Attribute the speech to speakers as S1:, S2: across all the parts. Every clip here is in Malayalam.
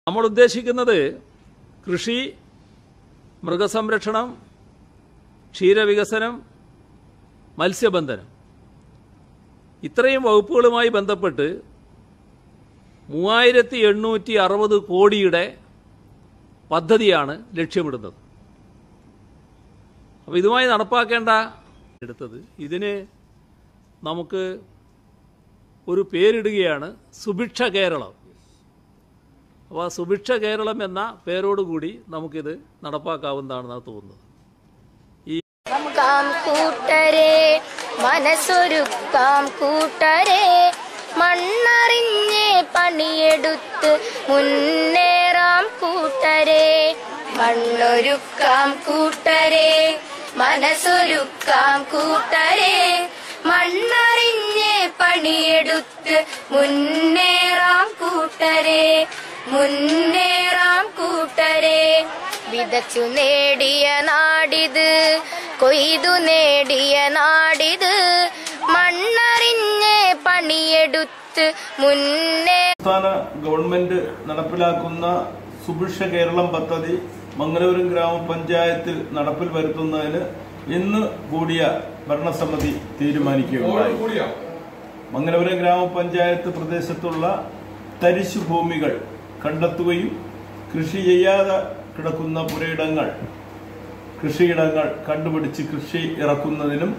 S1: നമ്മൾ ഉദ്ദേശിക്കുന്നത് കൃഷി മൃഗസംരക്ഷണം ക്ഷീരവികസനം മത്സ്യബന്ധനം ഇത്രയും വകുപ്പുകളുമായി ബന്ധപ്പെട്ട് മൂവായിരത്തി എണ്ണൂറ്റി അറുപത് കോടിയുടെ പദ്ധതിയാണ് ലക്ഷ്യമിടുന്നത് അപ്പോൾ ഇതുമായി നടപ്പാക്കേണ്ട എടുത്തത് ഇതിന് നമുക്ക് ഒരു പേരിടുകയാണ് സുഭിക്ഷ കേരളം അപ്പോൾ ആ സുഭിക്ഷ കേരളം എന്ന പേരോടുകൂടി നമുക്കിത് നടപ്പാക്കാവുന്നതാണെന്നാണ് തോന്നുന്നത്
S2: കാം കൂട്ടരെ മനസ്സൊരുക്കാം കൂട്ടരെ മണ്ണറിഞ്ഞ് പണിയെടുത്ത് മുന്നേറാം കൂട്ടരെ മണ്ണൊരുക്കാം കൂട്ടരെ മനസ്സൊരുക്കാം കൂട്ടരെ മണ്ണറിഞ്ഞ് പണിയെടുത്ത് മുന്നേറാം കൂട്ടരെ മുന്നേറാം കൂട്ടരെ വിതച്ചു നേടിയ നാടിത് കൊയ്തു നേടിയ നാടിത് മണ്ണറിഞ്ഞ് പണിയെടുത്ത് മുന്നേ
S3: സംസ്ഥാന ഗവൺമെന്റ് നടപ്പിലാക്കുന്ന സുഭിക്ഷ കേരളം പദ്ധതി മംഗലപുരം ഗ്രാമപഞ്ചായത്തിൽ നടപ്പിൽ വരുത്തുന്നതിന് ഇന്ന് കൂടിയ ഭരണസമിതി തീരുമാനിക്കുകയുണ്ടായി മംഗലപുരം ഗ്രാമപഞ്ചായത്ത് പ്രദേശത്തുള്ള തരിശു ഭൂമികൾ കണ്ടെത്തുകയും കൃഷി ചെയ്യാതെ കിടക്കുന്ന പുരയിടങ്ങൾ കൃഷിയിടങ്ങൾ കണ്ടുപിടിച്ച് കൃഷി ഇറക്കുന്നതിനും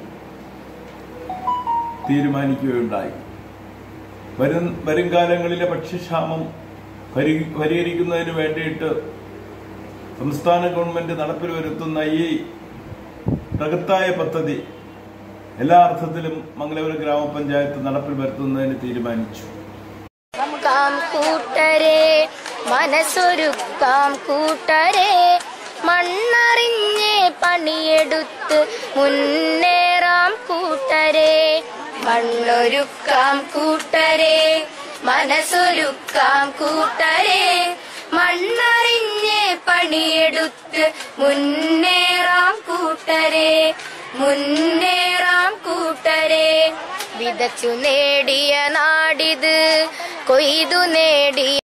S3: തീരുമാനിക്കുകയുണ്ടായി വരും വരും കാലങ്ങളിലെ ഭക്ഷ്യക്ഷാമം പരി- പരിഹരിക്കുന്നതിന് വേണ്ടിയിട്ട് സംസ്ഥാന ഗവൺമെന്റ് നടപ്പിൽ വരുത്തുന്ന ഈ ബൃഹത്തായ പദ്ധതി എല്ലാ അർത്ഥത്തിലും മംഗലപുരം ഗ്രാമപഞ്ചായത്ത് നടപ്പിൽ വരുത്തുന്നതിന് തീരുമാനിച്ചു
S2: കാം കൂട്ടരെ മനസ്സൊരുക്കാം കൂട്ടരെ മണ്ണറിഞ്ഞ് പണിയെടുത്ത് മുന്നേറാം കൂട്ടരെ മണ്ണൊരുക്കാം കൂട്ടരെ മനസ്സൊരുക്കാം കൂട്ടരെ മണ്ണറിഞ്ഞ് പണിയെടുത്ത് മുന്നേറാം കൂട്ടരെ മുന്നേറാം കൂട്ടരെ വിതച്ചു നേടിയ നാടിത് കൊയ്തു നേടിയ